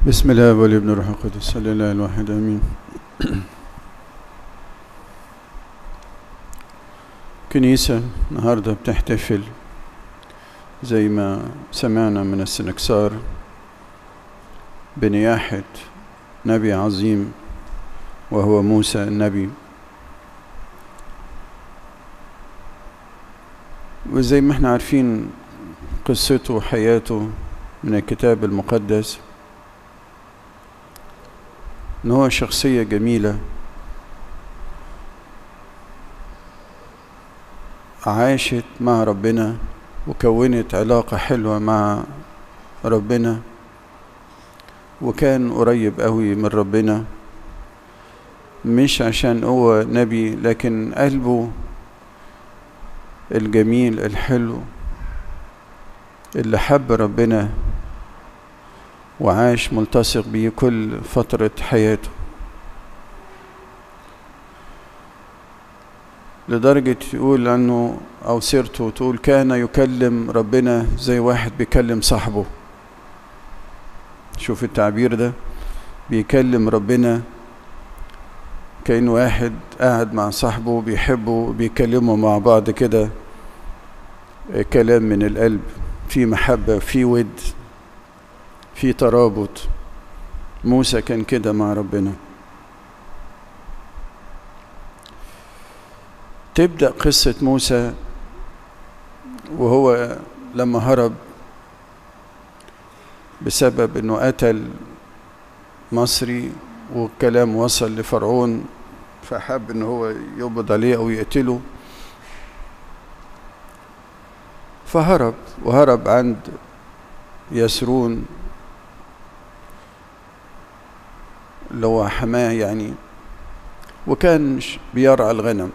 بسم الله والابن الروح القدس صلى الله الواحد امين كنيسة النهاردة بتحتفل زي ما سمعنا من السنكسار بنياحة نبي عظيم وهو موسى النبي وزي ما احنا عارفين قصته وحياته من الكتاب المقدس ان هو شخصية جميلة عاشت مع ربنا وكونت علاقة حلوة مع ربنا وكان قريب قوي من ربنا مش عشان هو نبي لكن قلبه الجميل الحلو اللي حب ربنا وعاش ملتصق بيه كل فترة حياته لدرجة يقول عنه أو سيرته تقول كان يكلم ربنا زي واحد بيكلم صاحبه شوف التعبير ده بيكلم ربنا كأن واحد قاعد مع صاحبه بيحبه بيكلموا مع بعض كده كلام من القلب في محبة في ود في ترابط موسى كان كده مع ربنا تبدأ قصة موسى وهو لما هرب بسبب انه قتل مصري والكلام وصل لفرعون فحب ان هو يقبض عليه او يقتله فهرب وهرب عند يسرون اللي هو حماه يعني وكان بيرعى الغنم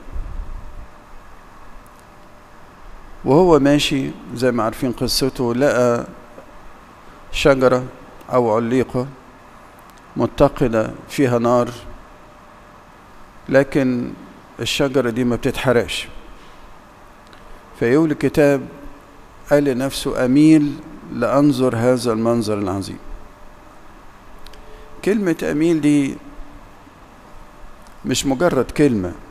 وهو ماشي زي ما عارفين قصته لقى شجرة أو عليقة متقدة فيها نار لكن الشجرة دي ما بتتحرقش فيقول الكتاب قال لنفسه أميل لأنظر هذا المنظر العظيم كلمة أميل دي مش مجرد كلمة